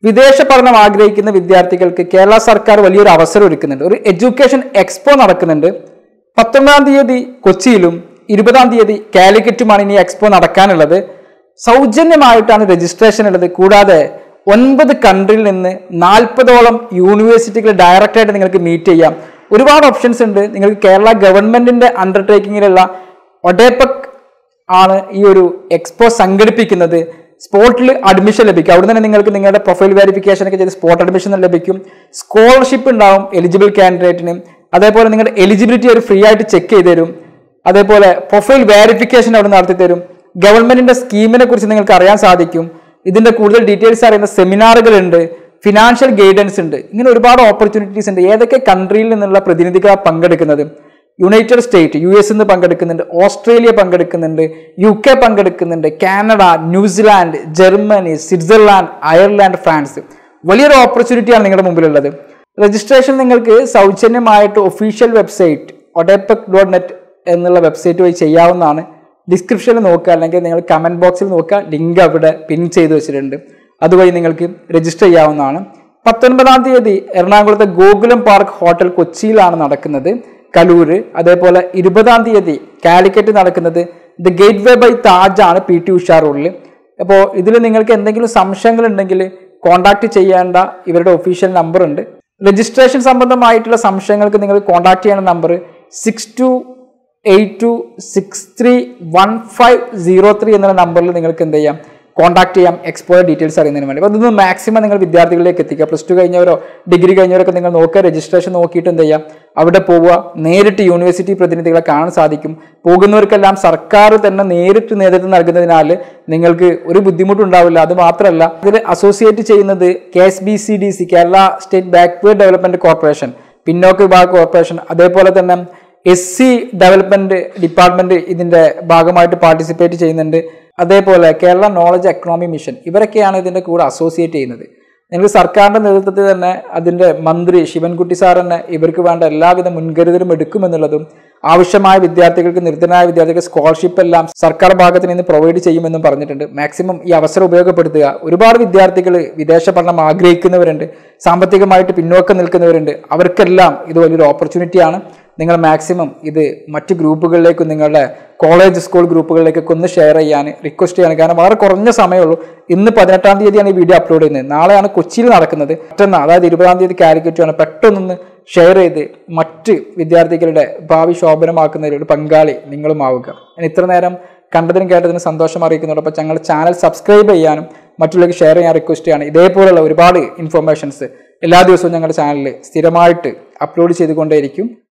വിദേശ പഠനം ആഗ്രഹിക്കുന്ന വിദ്യാർത്ഥികൾക്ക് കേരള സർക്കാർ വലിയൊരു അവസരം ഒരുക്കുന്നുണ്ട് ഒരു എഡ്യൂക്കേഷൻ എക്സ്പോ നടക്കുന്നുണ്ട് പത്തൊമ്പതാം തീയതി കൊച്ചിയിലും ഇരുപതാം തീയതി കാലിക്കറ്റുമാണ് ഇനി എക്സ്പോ നടക്കാനുള്ളത് സൗജന്യമായിട്ടാണ് രജിസ്ട്രേഷൻ ഉള്ളത് കൂടാതെ ഒൻപത് കൺട്രിയിൽ നിന്ന് നാൽപ്പതോളം യൂണിവേഴ്സിറ്റികൾ ഡയറക്റ്റായിട്ട് നിങ്ങൾക്ക് മീറ്റ് ചെയ്യാം ഒരുപാട് ഓപ്ഷൻസ് ഉണ്ട് നിങ്ങൾക്ക് കേരള ഗവൺമെന്റിന്റെ അണ്ടർടേക്കിങ്ങിലുള്ള ഒഡേപക് ആണ് ഈ ഒരു എക്സ്പോ സംഘടിപ്പിക്കുന്നത് സ്പോട്ടിൽ അഡ്മിഷൻ ലഭിക്കും അവിടെ തന്നെ നിങ്ങൾക്ക് നിങ്ങളുടെ പ്രൊഫൈൽ വെരിഫിക്കേഷൻ ഒക്കെ ചെയ്ത് സ്പോട്ട് അഡ്മിഷൻ ലഭിക്കും സ്കോളർഷിപ്പ് ഉണ്ടാവും എലിജിബിൾ കാൻഡിഡേറ്റിന് അതേപോലെ നിങ്ങളുടെ എലിജിബിലിറ്റി അവർ ഫ്രീ ആയിട്ട് ചെക്ക് ചെയ്ത് തരും അതേപോലെ പ്രൊഫൈൽ വെരിഫിക്കേഷൻ അവിടെ നടത്തി തരും ഗവൺമെന്റിന്റെ സ്കീമിനെ കുറിച്ച് നിങ്ങൾക്ക് അറിയാൻ സാധിക്കും ഇതിന്റെ കൂടുതൽ ഡീറ്റെയിൽസ് അറിയുന്ന സെമിനാറുകൾ ഉണ്ട് ഫിനാൻഷ്യൽ ഗൈഡൻസ് ഉണ്ട് ഇങ്ങനെ ഒരുപാട് ഓപ്പർച്യൂണിറ്റീസ് ഉണ്ട് ഏതൊക്കെ കൺട്രിയിൽ നിന്നുള്ള പ്രതിനിധികളാണ് പങ്കെടുക്കുന്നത് യുണൈറ്റഡ് സ്റ്റേറ്റ് യു എസ് നിന്ന് പങ്കെടുക്കുന്നുണ്ട് ഓസ്ട്രേലിയ പങ്കെടുക്കുന്നുണ്ട് യു കെ പങ്കെടുക്കുന്നുണ്ട് Canada New Zealand Germany Switzerland Ireland France വലിയൊരു ഓപ്പർച്യൂണിറ്റിയാണ് നിങ്ങളുടെ മുമ്പിലുള്ളത് രജിസ്ട്രേഷൻ നിങ്ങൾക്ക് സൗജന്യമായിട്ട് official website ODEPC dot net എന്നുള്ള വെബ്സൈറ്റ് വഴി ചെയ്യാവുന്നതാണ് ഡിസ്ക്രിപ്ഷനിൽ നോക്കുക അല്ലെങ്കിൽ നിങ്ങൾ കമൻറ്റ് ബോക്സിൽ നോക്കുക ലിങ്ക് അവിടെ പിൻ ചെയ്ത് വെച്ചിട്ടുണ്ട് അതുവഴി നിങ്ങൾക്ക് രജിസ്റ്റർ ചെയ്യാവുന്നതാണ് പത്തൊൻപതാം തീയതി എറണാകുളത്തെ ഗോകുലം പാർക്ക് ഹോട്ടൽ കൊച്ചിയിലാണ് നടക്കുന്നത് കലൂര് അതേപോലെ ഇരുപതാം തീയതി കാലിക്കറ്റ് നടക്കുന്നത് the gateway by Taj ആണ് പി ടി ഉഷാ റോഡിൽ അപ്പോൾ ഇതിൽ നിങ്ങൾക്ക് എന്തെങ്കിലും സംശയങ്ങൾ ഉണ്ടെങ്കിൽ കോൺടാക്ട് ചെയ്യേണ്ട ഇവരുടെ ഒഫീഷ്യൽ നമ്പർ ഉണ്ട് രജിസ്ട്രേഷൻ സംബന്ധമായിട്ടുള്ള സംശയങ്ങൾക്ക് നിങ്ങൾ കോൺടാക്ട് ചെയ്യേണ്ട number six two eight two six three one five zero three എന്നുള്ള നമ്പറിൽ നിങ്ങൾക്ക് എന്ത് ചെയ്യാം കോൺടാക്ട് ചെയ്യാം എക്സ്പോയർ ഡീറ്റെയിൽസ് അറിയുന്നതിന് വേണ്ടി അപ്പോൾ ഇതൊന്ന് മാക്സിമം നിങ്ങൾ വിദ്യാർത്ഥികളിലേക്ക് എത്തിക്കുക പ്ലസ് ടു കഴിഞ്ഞവരോ ഡിഗ്രി കഴിഞ്ഞവരൊക്കെ നിങ്ങൾ നോക്കുക രജിസ്ട്രേഷൻ നോക്കിയിട്ട് എന്ത് ചെയ്യാം അവിടെ പോവുക നേരിട്ട് യൂണിവേഴ്സിറ്റി പ്രതിനിധികളെ കാണാൻ സാധിക്കും പോകുന്നവർക്കെല്ലാം സർക്കാർ തന്നെ നേരിട്ട് നേതൃത്വം നൽകുന്നതിനാൽ നിങ്ങൾക്ക് ഒരു ബുദ്ധിമുട്ടുണ്ടാവില്ല അത് മാത്രമല്ല ഇതിൽ അസോസിയേറ്റ് ചെയ്യുന്നത് K S B C D C Kerala state backward development corporation പിന്നോക്ക വിഭാഗ കോർപ്പറേഷൻ അതേപോലെ തന്നെ എസ് സി ഡെവലപ്മെന്റ് ഡിപ്പാർട്ട്മെന്റ് ഇതിന്റെ ഭാഗമായിട്ട് പാർട്ടിസിപ്പേറ്റ് ചെയ്യുന്നുണ്ട് അതേപോലെ കേരള നോളജ് എക്കണോമി മിഷൻ ഇവരൊക്കെയാണ് ഇതിന്റെ കൂടെ അസോസിയേറ്റ് ചെയ്യുന്നത് നിങ്ങൾക്ക് സർക്കാരിന്റെ നേതൃത്വത്തിൽ തന്നെ അതിന്റെ മന്ത്രി ശിവൻകുട്ടി സാർ തന്നെ ഇവർക്ക് വേണ്ട എല്ലാവിധ മുൻകരുതലും എടുക്കുമെന്നുള്ളതും ആവശ്യമായ വിദ്യാർത്ഥികൾക്ക് നിർദ്ധനായ വിദ്യാർത്ഥികൾക്ക് സ്കോളർഷിപ്പ് എല്ലാം സർക്കാർ ഭാഗത്ത് നിന്ന് പ്രൊവൈഡ് ചെയ്യുമെന്നും പറഞ്ഞിട്ടുണ്ട് മാക്സിമം ഈ അവസരം ഉപയോഗപ്പെടുത്തുക ഒരുപാട് വിദ്യാർത്ഥികൾ വിദേശ പഠനം ആഗ്രഹിക്കുന്നവരുണ്ട് സാമ്പത്തികമായിട്ട് പിന്നോക്കം നിൽക്കുന്നവരുണ്ട് അവർക്കെല്ലാം ഇത് വലിയൊരു ഓപ്പർച്യൂണിറ്റിയാണ് നിങ്ങൾ മാക്സിമം ഇത് മറ്റ് ഗ്രൂപ്പുകളിലേക്കും നിങ്ങളുടെ കോളേജ് സ്കൂൾ ഗ്രൂപ്പുകളിലേക്കൊക്കെ ഒന്ന് ഷെയർ ചെയ്യാൻ റിക്വസ്റ്റ് ചെയ്യാൻ കാരണം വളരെ കുറഞ്ഞ സമയമുള്ളൂ ഇന്ന് പതിനെട്ടാം തീയതിയാണ് ഈ വീഡിയോ അപ്ലോഡ് ചെയ്യുന്നത് നാളെയാണ് കൊച്ചിയിൽ നടക്കുന്നത് മറ്റന്നാൾ അതായത് ഇരുപതാം തീയതി കാലിക്കറ്റാണ് പെട്ടെന്നൊന്ന് ഷെയർ ചെയ്ത് മറ്റ് വിദ്യാർത്ഥികളുടെ ഭാവി ശോഭനമാക്കുന്നതിൽ ഒരു പങ്കാളി നിങ്ങളും ആവുക ഞാൻ ഇത്ര നേരം കണ്ടതിനും കേട്ടതിനും സന്തോഷം അറിയിക്കുന്നതോടൊപ്പം ഞങ്ങളുടെ ചാനൽ സബ്സ്ക്രൈബ് ചെയ്യാനും മറ്റുള്ളവർക്ക് ഷെയർ ചെയ്യാൻ റിക്വസ്റ്റ് ചെയ്യാണ് ഇതേപോലുള്ള ഒരുപാട് ഇൻഫർമേഷൻസ് എല്ലാ ദിവസവും ഞങ്ങളുടെ ചാനലിൽ സ്ഥിരമായിട്ട് അപ്ലോഡ് ചെയ്തുകൊണ്ടേയിരിക്കും